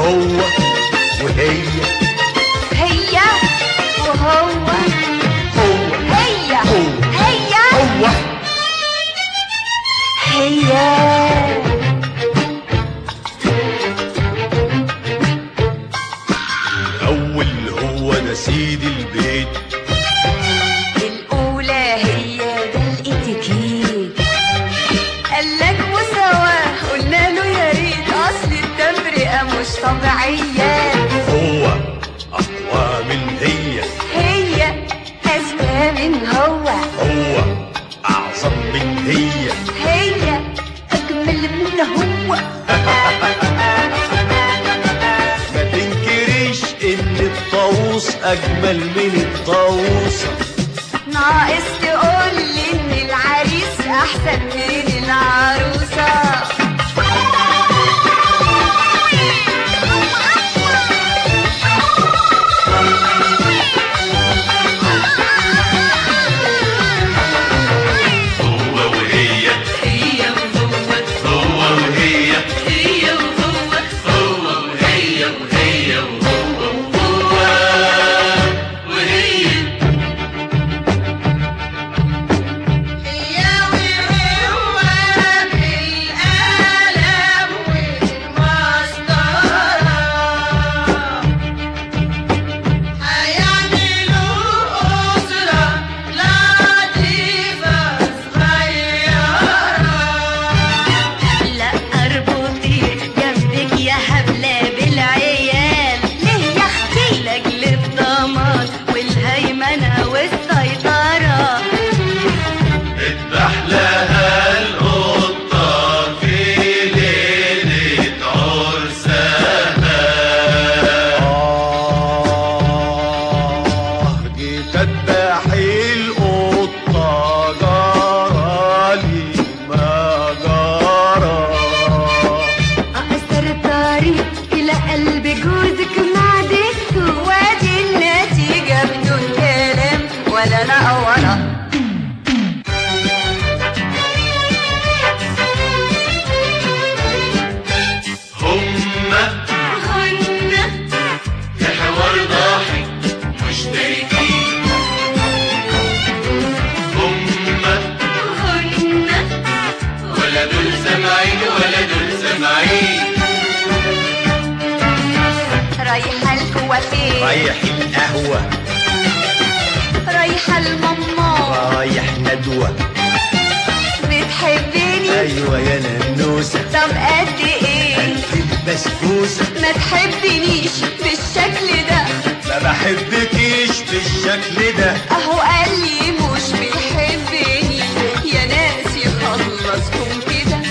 هو وهي هي وهو هو هي هو. هي هو هي الأول هو ده سيد البيت الأولى هي ده الاتيكيت قالك مساواة قلنا له يا ريت أصل التفرقة مش طبيعية هو أقوى من هي هي أذكى من هو هو أعظم من هي هي أجمل من هو ما تنكريش إن الطاووس أجمل من الطاووسة ناقص تقولي إن العريس أحسن من العروسة هو وهي هي وهو هو وهي هي وهو هو وهي وهي وهو وهو وهي هي وهو بالقلم والمسطرة هيعملوا أسرة لطيفة صغيرة لا اربطي جنبك يا حبلة بالعيال ليه يا اختي لاجل الضمان والهيمنة والسيطرة اذبح لها القطة في ليلة عرسها آه جيت أذبح القطة جرالي ما جرى أقصر الطريق إلى قلب جوزك معدته وادي النتيجة بدون كلام ولا نقورة هما هن في حوار ضاحك مشتركين هما هن ولا دول سامعين ولا دول سامعين رايحة الكوافير رايح القهوة رايحة الماما رايح ندوة بتحبني أيوة يا ننوسة طب قد ايه ألف البسبوسة ما تحبنيش بالشكل ده ما بحبكيش بالشكل ده اهو قال لي مش بيحبني يا ناس يخلصكم كده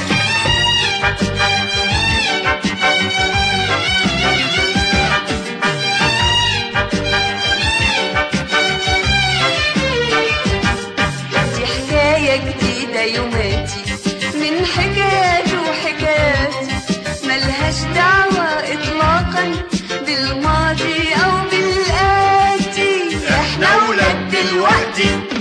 دي حكاية جديدة يوماتي من حكايات وحكايات ملهاش دعوة إطلاقا بالماضي أو بالآتي احنا ولاد دلوقتي